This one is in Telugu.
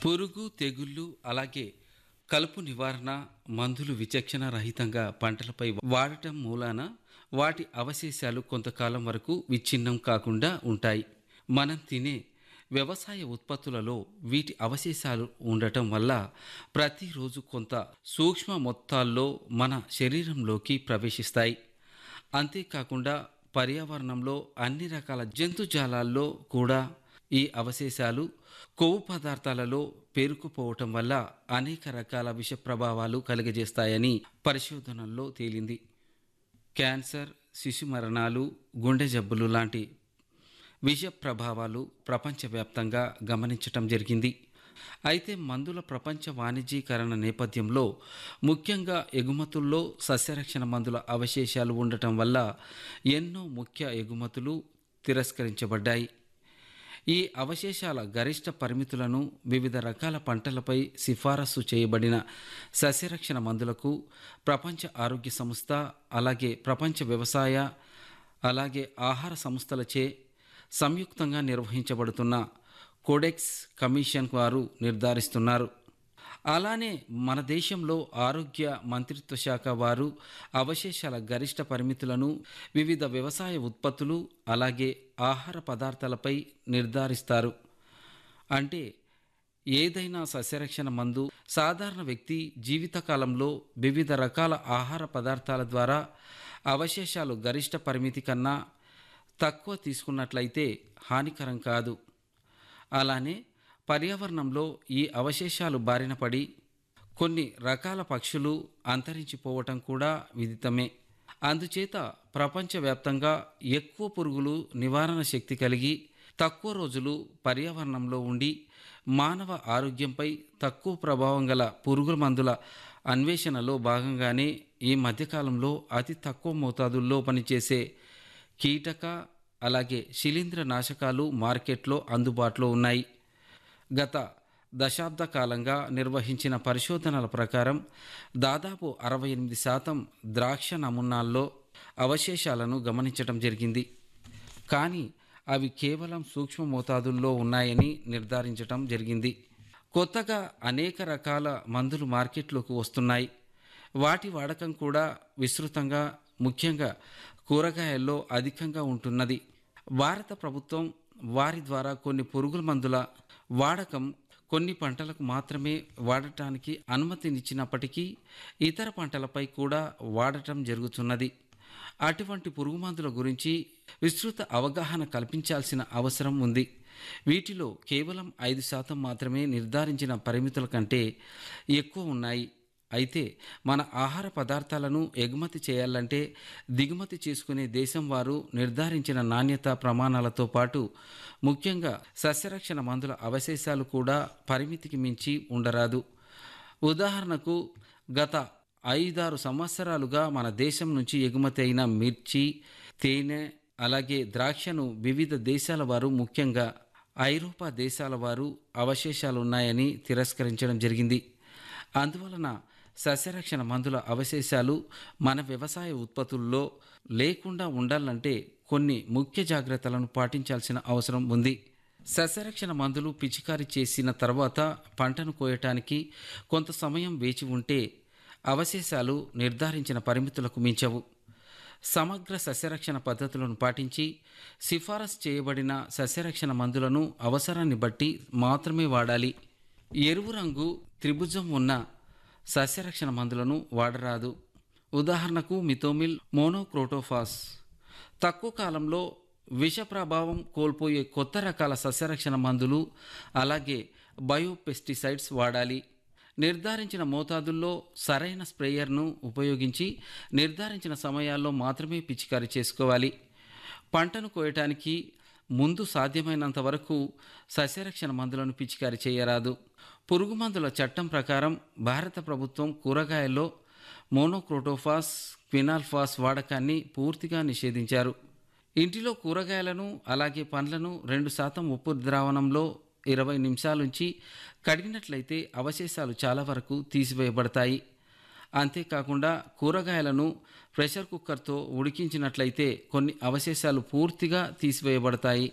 పురుగు తెగుళ్ళు అలాగే కలుపు నివారణ మందులు విచక్షణ రహితంగా పంటలపై వాడటం మూలాన వాటి అవశేషాలు కొంతకాలం వరకు విచ్ఛిన్నం కాకుండా ఉంటాయి మనం తినే వ్యవసాయ ఉత్పత్తులలో వీటి అవశేషాలు ఉండటం వల్ల ప్రతిరోజు కొంత సూక్ష్మ మొత్తాల్లో మన శరీరంలోకి ప్రవేశిస్తాయి అంతేకాకుండా పర్యావరణంలో అన్ని రకాల జంతుజాలాల్లో కూడా ఈ అవశేషాలు కొవ్వు పదార్థాలలో పేరుకుపోవటం వల్ల అనేక రకాల విష ప్రభావాలు కలుగజేస్తాయని పరిశోధనల్లో తేలింది క్యాన్సర్ శిశు మరణాలు గుండె జబ్బులు లాంటి విష ప్రభావాలు ప్రపంచవ్యాప్తంగా గమనించటం జరిగింది అయితే మందుల ప్రపంచ వాణిజ్యీకరణ నేపథ్యంలో ముఖ్యంగా ఎగుమతుల్లో సస్యరక్షణ మందుల అవశేషాలు ఉండటం వల్ల ఎన్నో ముఖ్య ఎగుమతులు తిరస్కరించబడ్డాయి ఈ అవశేషాల గరిష్ట పరిమితులను వివిధ రకాల పంటలపై సిఫారసు చేయబడిన సస్యరక్షణ మందులకు ప్రపంచ ఆరోగ్య సంస్థ అలాగే ప్రపంచ వ్యవసాయ అలాగే ఆహార సంస్థలచే సంయుక్తంగా నిర్వహించబడుతున్న కోడెక్స్ కమిషన్ వారు నిర్ధారిస్తున్నారు అలానే మన దేశంలో ఆరోగ్య మంత్రిత్వ శాఖ వారు అవశేషాల గరిష్ట పరిమితులను వివిధ వ్యవసాయ ఉత్పత్తులు అలాగే ఆహార పదార్థాలపై నిర్ధారిస్తారు అంటే ఏదైనా సస్యరక్షణ మందు సాధారణ వ్యక్తి జీవితకాలంలో వివిధ రకాల ఆహార పదార్థాల ద్వారా అవశేషాలు గరిష్ట పరిమితి కన్నా తక్కువ తీసుకున్నట్లయితే హానికరం కాదు అలానే పర్యావరణంలో ఈ అవశేషాలు బారిన పడి కొన్ని రకాల పక్షులు అంతరించిపోవటం కూడా విదితమే అందుచేత ప్రపంచవ్యాప్తంగా ఎక్కువ పురుగులు నివారణ శక్తి కలిగి తక్కువ రోజులు పర్యావరణంలో ఉండి మానవ ఆరోగ్యంపై తక్కువ ప్రభావం గల పురుగుల మందుల అన్వేషణలో భాగంగానే ఈ మధ్యకాలంలో అతి తక్కువ మోతాదుల్లో పనిచేసే కీటక అలాగే శిలీంద్ర నాశకాలు మార్కెట్లో అందుబాటులో ఉన్నాయి గత దశాబ్ద కాలంగా నిర్వహించిన పరిశోధనల ప్రకారం దాదాపు అరవై ఎనిమిది శాతం ద్రాక్ష నమూనాల్లో అవశేషాలను గమనించడం జరిగింది కానీ అవి కేవలం సూక్ష్మ మోతాదుల్లో ఉన్నాయని నిర్ధారించడం జరిగింది కొత్తగా అనేక రకాల మందులు మార్కెట్లోకి వస్తున్నాయి వాటి వాడకం కూడా విస్తృతంగా ముఖ్యంగా కూరగాయల్లో అధికంగా ఉంటున్నది భారత ప్రభుత్వం వారి ద్వారా కొన్ని పురుగుల మందుల వాడకం కొన్ని పంటలకు మాత్రమే వాడటానికి అనుమతినిచ్చినప్పటికీ ఇతర పంటలపై కూడా వాడటం జరుగుతున్నది అటువంటి పురుగు మందుల గురించి విస్తృత అవగాహన కల్పించాల్సిన అవసరం ఉంది వీటిలో కేవలం ఐదు శాతం మాత్రమే నిర్ధారించిన పరిమితుల కంటే ఎక్కువ ఉన్నాయి అయితే మన ఆహార పదార్థాలను ఎగుమతి చేయాలంటే దిగుమతి చేసుకునే దేశం వారు నిర్ధారించిన నాణ్యత ప్రమాణాలతో పాటు ముఖ్యంగా సస్యరక్షణ మందుల అవశేషాలు కూడా పరిమితికి మించి ఉండరాదు ఉదాహరణకు గత ఐదారు సంవత్సరాలుగా మన దేశం నుంచి ఎగుమతి అయిన మిర్చి తేనె అలాగే ద్రాక్షను వివిధ దేశాల వారు ముఖ్యంగా ఐరోపా దేశాల వారు అవశేషాలున్నాయని తిరస్కరించడం జరిగింది అందువలన సస్యరక్షణ మందుల అవశేషాలు మన వ్యవసాయ ఉత్పత్తుల్లో లేకుండా ఉండాలంటే కొన్ని ముఖ్య జాగ్రత్తలను పాటించాల్సిన అవసరం ఉంది సస్యరక్షణ మందులు పిచికారీ చేసిన తర్వాత పంటను కోయటానికి కొంత సమయం వేచి ఉంటే అవశేషాలు నిర్ధారించిన పరిమితులకు మించవు సమగ్ర సస్యరక్షణ పద్ధతులను పాటించి సిఫారసు చేయబడిన సస్యరక్షణ మందులను అవసరాన్ని బట్టి మాత్రమే వాడాలి ఎరువు రంగు త్రిభుజం ఉన్న సస్యరక్షణ మందులను వాడరాదు ఉదాహరణకు మితోమిల్ మోనోక్రోటోఫాస్ తక్కువ కాలంలో విష ప్రభావం కోల్పోయే కొత్త రకాల సస్యరక్షణ మందులు అలాగే బయోపెస్టిసైడ్స్ వాడాలి నిర్ధారించిన మోతాదుల్లో సరైన స్ప్రేయర్ను ఉపయోగించి నిర్ధారించిన సమయాల్లో మాత్రమే పిచికారీ చేసుకోవాలి పంటను కోయటానికి ముందు సాధ్యమైనంత వరకు సస్యరక్షణ మందులను పిచికారీ చేయరాదు పురుగు మందుల చట్టం ప్రకారం భారత ప్రభుత్వం కూరగాయల్లో మోనోక్రోటోఫాస్ క్వినాల్ఫాస్ వాడకాన్ని పూర్తిగా నిషేధించారు ఇంటిలో కూరగాయలను అలాగే పండ్లను రెండు శాతం ఉప్పు ద్రావణంలో ఇరవై నిమిషాలుంచి కడిగినట్లయితే అవశేషాలు చాలా వరకు తీసివేయబడతాయి అంతేకాకుండా కూరగాయలను ప్రెషర్ కుక్కర్తో ఉడికించినట్లయితే కొన్ని అవశేషాలు పూర్తిగా తీసివేయబడతాయి